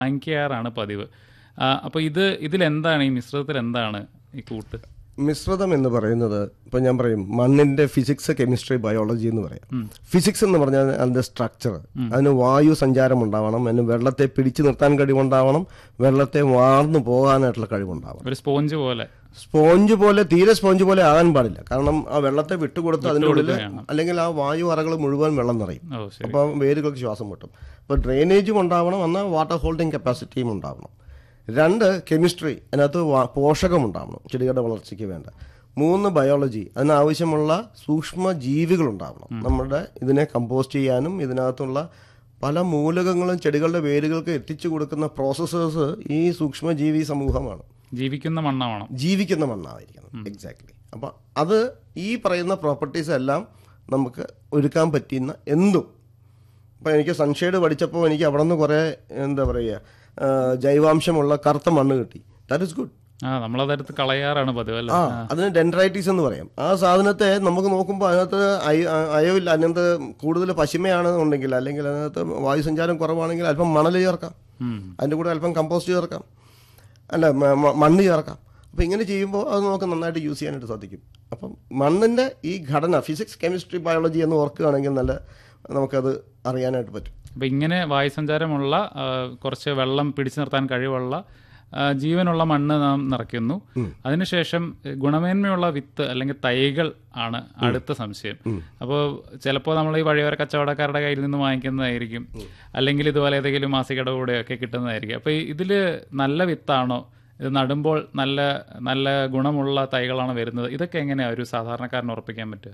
വാങ്ങിക്കാറാണ് പതിവ് ആ, അപ്പൊ ഇത് ഇതിലെന്താണ് ഈ മിശ്രിതത്തിൽ എന്താണ് ഈ കൂട്ട് മിശ്രിതം എന്ന് പറയുന്നത് ഇപ്പൊ ഞാൻ പറയും മണ്ണിന്റെ ഫിസിക്സ് കെമിസ്ട്രി ബയോളജി എന്ന് പറയാം ഫിസിക്സ് എന്ന് പറഞ്ഞാൽ അതിന്റെ സ്ട്രക്ചർ അതിന് വായു സഞ്ചാരം ഉണ്ടാവണം അതിന് വെള്ളത്തെ പിടിച്ചു നിർത്താൻ കഴിവുണ്ടാവണം വെള്ളത്തെ വാർന്നു പോകാനായിട്ടുള്ള കഴിവുണ്ടാവണം ഒരു സ്പോഞ്ച് പോലെ സ്പോഞ്ച് പോലെ തീരെ സ്പോഞ്ച് പോലെ ആകാൻ പാടില്ല കാരണം ആ വെള്ളത്തെ വിട്ടുകൊടുത്ത് അതിൻ്റെ ഉള്ളിൽ അല്ലെങ്കിൽ ആ വായു അറകൾ മുഴുവൻ വെള്ളം നിറയും ഓ ശരി അപ്പോൾ വേരുകൾക്ക് ശ്വാസം മുട്ടും അപ്പോൾ ഡ്രെയിനേജും ഉണ്ടാവണം എന്നാൽ വാട്ടർ ഹോൾഡിംഗ് കപ്പാസിറ്റിയും ഉണ്ടാവണം രണ്ട് കെമിസ്ട്രി അതിനകത്ത് വാ- പോഷകം ഉണ്ടാവണം ചെടികളുടെ വളർച്ചയ്ക്ക് വേണ്ട മൂന്ന് ബയോളജി അതിനാവശ്യമുള്ള സൂക്ഷ്മ ജീവികൾ ഉണ്ടാവണം നമ്മുടെ ഇതിനെ കമ്പോസ്റ്റ് ചെയ്യാനും ഇതിനകത്തുള്ള പല മൂലകങ്ങളും ചെടികളുടെ വേരുകൾക്ക് എത്തിച്ചു കൊടുക്കുന്ന പ്രോസസ്സേഴ്സ് ഈ സൂക്ഷ്മജീവി സമൂഹമാണ് ജീവിക്കുന്ന മണ്ണാവണം ജീവിക്കുന്ന മണ്ണായിരിക്കണം എക്സാക്ട്ലി അപ്പോൾ അത് ഈ പറയുന്ന പ്രോപ്പർട്ടീസ് എല്ലാം നമുക്ക് ഒരുക്കാൻ പറ്റുന്ന എന്തും ഇപ്പം എനിക്ക് സൺഷെയ്ഡ് പഠിച്ചപ്പോൾ എനിക്ക് അവിടെ നിന്ന് കുറേ എന്താ പറയുക ആ, ജൈവാംശമുള്ള കറുത്ത മണ്ണ് കിട്ടി ദാറ്റ് ഇസ് ഗുഡ് ആ നമ്മളതെടുത്ത് കളയാറാണ് പതിവ് അല്ലേ ആ അതിന് ഡെൻഡ്രൈറ്റീസ് എന്ന് പറയും ആ സാധനത്തെ നമുക്ക് നോക്കുമ്പോൾ അതിനകത്ത് അയ- അയവില്ല അതിനകത്ത് കൂടുതൽ പശിമയാണെന്നുണ്ടെങ്കിൽ അല്ലെങ്കിൽ അതിനകത്ത് വായുസഞ്ചാരം കുറവാണെങ്കിൽ അല്പം മണൽ ചേർക്കാം ഉം. അതിൻ്റെ കൂടെ അല്പം കമ്പോസ്റ്റ് ചേർക്കാം അല്ല മ- മ- മണ്ണ് ചേർക്കാം അപ്പോൾ ഇങ്ങനെ ചെയ്യുമ്പോൾ അത് നമുക്ക് നന്നായിട്ട് യൂസ് ചെയ്യാനായിട്ട് സാധിക്കും അപ്പം മണ്ണിൻ്റെ ഈ ഘടന ഫിസിക്സ് കെമിസ്ട്രി ബയോളജി എന്ന് ഓർക്കുകയാണെങ്കിൽ നല്ല നമുക്കത് അറിയാനായിട്ട് പറ്റും അപ്പൊ ഇങ്ങനെ വായുസഞ്ചാരമുള്ള ആ, കുറച്ച് വെള്ളം പിടിച്ചു നിർത്താൻ കഴിവുള്ള ആ, ജീവനുള്ള മണ്ണ് നാം നിറയ്ക്കുന്നു അതിനുശേഷം എ, ഗുണമേന്മയുള്ള വിത്ത് അല്ലെങ്കിൽ തൈകൾ ആണ് അടുത്ത സംശയം അപ്പോൾ ചിലപ്പോൾ നമ്മൾ ഈ വഴിയോര കച്ചവടക്കാരുടെ കയ്യിൽ നിന്ന് വാങ്ങിക്കുന്നതായിരിക്കും അല്ലെങ്കിൽ ഇതുപോലെ ഏതെങ്കിലും മാസികയുടെ കൂടെയൊക്കെ കിട്ടുന്നതായിരിക്കും അപ്പോൾ ഇതിൽ നല്ല വിത്താണോ ഇത് നടുമ്പോൾ നല്ല നല്ല ഗുണമുള്ള തൈകളാണ് വരുന്നത് ഇതൊക്കെ എങ്ങനെയാണ് ഒരു സാധാരണക്കാരന് ഉറപ്പിക്കാൻ പറ്റുക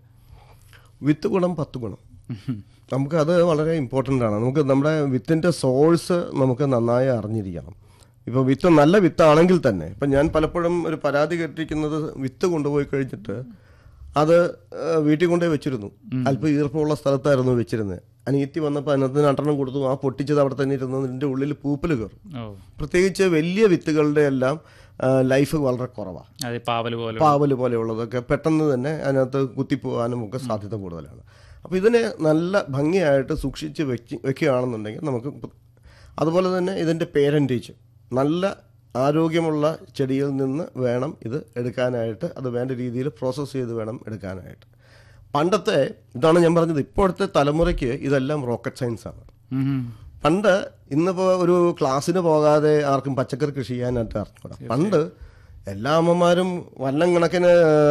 വിത്ത് ഗുണം പത്ത് ഗുണം നമുക്ക് അത് വളരെ ഇമ്പോർട്ടൻ്റ് ആണ് നമുക്ക് നമ്മുടെ വിത്തിൻ്റെ സോഴ്സ് നമുക്ക് നന്നായി അറിഞ്ഞിരിക്കണം ഇപ്പോൾ വിത്ത് നല്ല വിത്താണെങ്കിൽ തന്നെ ഇപ്പം ഞാൻ പലപ്പോഴും ഒരു പരാതി കേട്ടിരിക്കുന്നത് വിത്ത് കൊണ്ടുപോയി കഴിഞ്ഞിട്ട് അത് ആ, വീട്ടിൽ കൊണ്ടുപോയി വെച്ചിരുന്നു അല്പം ഈർപ്പമുള്ള സ്ഥലത്തായിരുന്നു വെച്ചിരുന്നത് അനിയത്തി വന്നപ്പോൾ അതിനകത്ത് രണ്ടെണ്ണം കൊടുത്തു ആ പൊട്ടിച്ചത് അവിടെ തന്നെ ഇരുന്നു ഇതിൻ്റെ ഉള്ളിൽ പൂപ്പൽ കയറും ഓ പ്രത്യേകിച്ച് വലിയ വിത്തുകളുടെ എല്ലാം ലൈഫ് വളരെ കുറവാണ് അത് പാവൽ പോലെ പാവൽ പോലെയുള്ളതൊക്കെ പെട്ടെന്ന് തന്നെ അതിനകത്ത് കുത്തിപ്പോകാനും ഒക്കെ സാധ്യത കൂടുതലാണ് അപ്പോൾ ഇതിനെ നല്ല ഭംഗിയായിട്ട് സൂക്ഷിച്ച് വെച്ച് വെക്കുകയാണെന്നുണ്ടെങ്കിൽ നമുക്ക് പ്- അതുപോലെ തന്നെ ഇതിൻ്റെ പേരൻറ്റേജ് നല്ല ആരോഗ്യമുള്ള ചെടിയിൽ നിന്ന് വേണം ഇത് എടുക്കാനായിട്ട് അത് വേണ്ട രീതിയിൽ പ്രോസസ്സ് ചെയ്ത് വേണം എടുക്കാനായിട്ട് പണ്ടത്തെ ഇതാണ് ഞാൻ പറഞ്ഞത് ഇപ്പോഴത്തെ തലമുറയ്ക്ക് ഇതെല്ലാം റോക്കറ്റ് സയൻസ് ആണ് ഉം. പണ്ട് ഇന്നിപ്പോൾ ഒരു ക്ലാസ്സിന് പോകാതെ ആർക്കും പച്ചക്കറി കൃഷി ചെയ്യാനായിട്ട് അറിഞ്ഞൂടാ പണ്ട് എല്ലാ അമ്മമാരും വല്ലം കണക്കിന്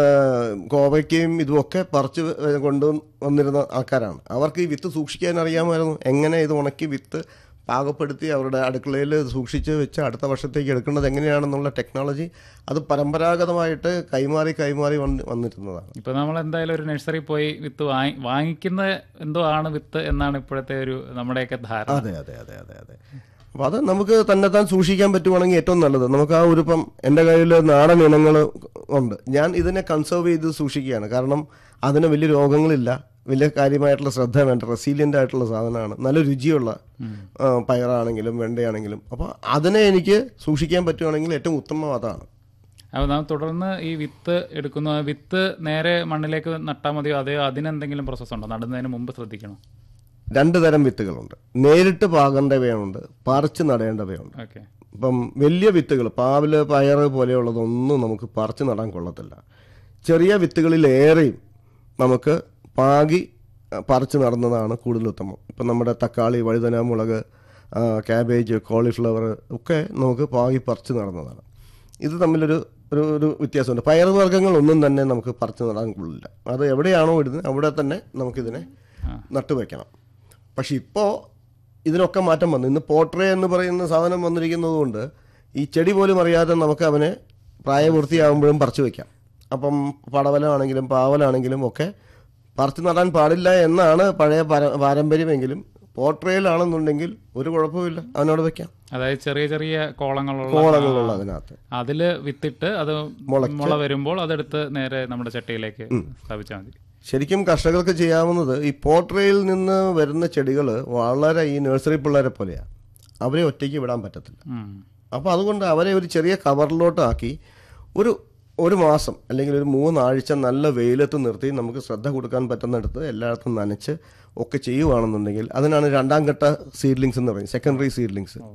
കോവയ്ക്കയും ഇതുമൊക്കെ പറിച്ച് കൊണ്ട് വന്നിരുന്ന ആൾക്കാരാണ് അവർക്ക് ഈ വിത്ത് സൂക്ഷിക്കാൻ അറിയാമായിരുന്നു എങ്ങനെ ഇത് ഉണക്കി വിത്ത് പാകപ്പെടുത്തി അവരുടെ അടുക്കളയിൽ സൂക്ഷിച്ച് വെച്ച് അടുത്ത വർഷത്തേക്ക് എടുക്കുന്നത് എങ്ങനെയാണെന്നുള്ള ടെക്നോളജി അത് പരമ്പരാഗതമായിട്ട് കൈമാറി കൈമാറി വന്ന് വന്നിരുന്നതാണ് ഇപ്പൊ നമ്മൾ എന്തായാലും ഒരു നഴ്സറി പോയി വിത്ത് വാങ്ങി വാങ്ങിക്കുന്ന എന്തോ ആണ് വിത്ത് എന്നാണ് ഇപ്പോഴത്തെ ഒരു നമ്മുടെയൊക്കെ ധാരണ അതെ അതെ അതെ അതെ അതെ അപ്പോൾ അത് നമുക്ക് തന്നെ താൻ സൂക്ഷിക്കാൻ പറ്റുവാണെങ്കിൽ ഏറ്റവും നല്ലത് നമുക്ക് ആ ഒരു ഇപ്പം എൻ്റെ കയ്യിൽ നാടൻ ഇനങ്ങൾ ഉണ്ട് ഞാൻ ഇതിനെ കൺസേർവ് ചെയ്ത് സൂക്ഷിക്കുകയാണ് കാരണം അതിന് വലിയ രോഗങ്ങളില്ല വലിയ കാര്യമായിട്ടുള്ള ശ്രദ്ധ വേണ്ട റെസീലിയൻ്റ് ആയിട്ടുള്ള സാധനമാണ് നല്ല രുചിയുള്ള ആ, പയറാണെങ്കിലും വെണ്ടയാണെങ്കിലും അപ്പോൾ അതിനെ എനിക്ക് സൂക്ഷിക്കാൻ പറ്റുവാണെങ്കിൽ ഏറ്റവും ഉത്തമം അതാണ് അപ്പോൾ നാം തുടർന്ന് ഈ വിത്ത് എടുക്കുന്നു ആ വിത്ത് നേരെ മണ്ണിലേക്ക് നട്ടാൽ മതിയോ അതെയോ അതിനെന്തെങ്കിലും പ്രോസസ്സ് ഉണ്ടോ നടുന്നതിന് മുമ്പ് ശ്രദ്ധിക്കണം രണ്ട് തരം വിത്തുകളുണ്ട് നേരിട്ട് പാകേണ്ടവയുണ്ട് പറിച്ച് നടേണ്ടവയുണ്ട് ഓക്കെ ഇപ്പം വലിയ വിത്തുകൾ പാവല് പയർ പോലെയുള്ളതൊന്നും നമുക്ക് പറിച്ച് നടാൻ കൊള്ളത്തില്ല ചെറിയ വിത്തുകളിലേറെയും നമുക്ക് പാകി അഹ്, പറിച്ച് നടന്നതാണ് കൂടുതൽ ഉത്തമം ഇപ്പം നമ്മുടെ തക്കാളി വഴുതന മുളക് ആ, ക്യാബേജ് കോളിഫ്ലവർ ഒക്കെ നമുക്ക് പാകി പറിച്ച് നടന്നതാണ് ഇത് തമ്മിലൊരു ഒരു ഒരു വ്യത്യാസമുണ്ട് പയർ വർഗ്ഗങ്ങളൊന്നും തന്നെ നമുക്ക് പറിച്ച് നടാൻ കൊള്ളില്ല അത് എവിടെയാണോ ഇടുന്നത് അവിടെ തന്നെ നമുക്കിതിനെ നട്ടുവെക്കണം പക്ഷെ ഇപ്പോൾ ഇതിനൊക്കെ മാറ്റം വന്നു ഇന്ന് പോട്രേ എന്ന് പറയുന്ന സാധനം വന്നിരിക്കുന്നത് കൊണ്ട് ഈ ചെടി പോലും അറിയാതെ നമുക്ക് അവനെ പ്രായപൂർത്തിയാകുമ്പോഴും പറിച്ചു വയ്ക്കാം അപ്പം പടവലമാണെങ്കിലും പാവലാണെങ്കിലും ഒക്കെ പറിച്ചു നടാൻ പാടില്ല എന്നാണ് പഴയ പാര- പാരമ്പര്യമെങ്കിലും പോട്രയിലാണെന്നുണ്ടെങ്കിൽ ഒരു കുഴപ്പമില്ല അവനോട് വെക്കാം അതായത് ചെറിയ ചെറിയ കോളങ്ങളുള്ള കോളങ്ങളുള്ള അതിനകത്ത് അതില് വിത്തിട്ട് അത് മുള വരുമ്പോൾ അതെടുത്ത് നേരെ നമ്മുടെ ചട്ടിയിലേക്ക് സ്ഥാപിച്ചാൽ മതി ശരിക്കും കർഷകർക്ക് ചെയ്യാവുന്നത് ഈ പോട്രയിൽ നിന്ന് വരുന്ന ചെടികൾ വളരെ ഈ നഴ്സറി പിള്ളേരെ പോലെയാണ് അവരെ ഒറ്റയ്ക്ക് വിടാൻ പറ്റത്തില്ല ഉം. അപ്പോൾ അതുകൊണ്ട് അവരെ ഒരു ചെറിയ കവറിലോട്ടാക്കി ഒരു ഒരു മാസം അല്ലെങ്കിൽ ഒരു മൂന്നാഴ്ച നല്ല വെയിലത്ത് നിർത്തി നമുക്ക് ശ്രദ്ധ കൊടുക്കാൻ പറ്റുന്നിടത്ത് എല്ലായിടത്തും നനച്ച് ഒക്കെ ചെയ്യുവാണെന്നുണ്ടെങ്കിൽ അതിനാണ് രണ്ടാം ഘട്ട സീഡ്ലിങ്സ് എന്ന് പറയും സെക്കൻഡറി സീഡ്ലിങ്സ്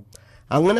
അങ്ങനെ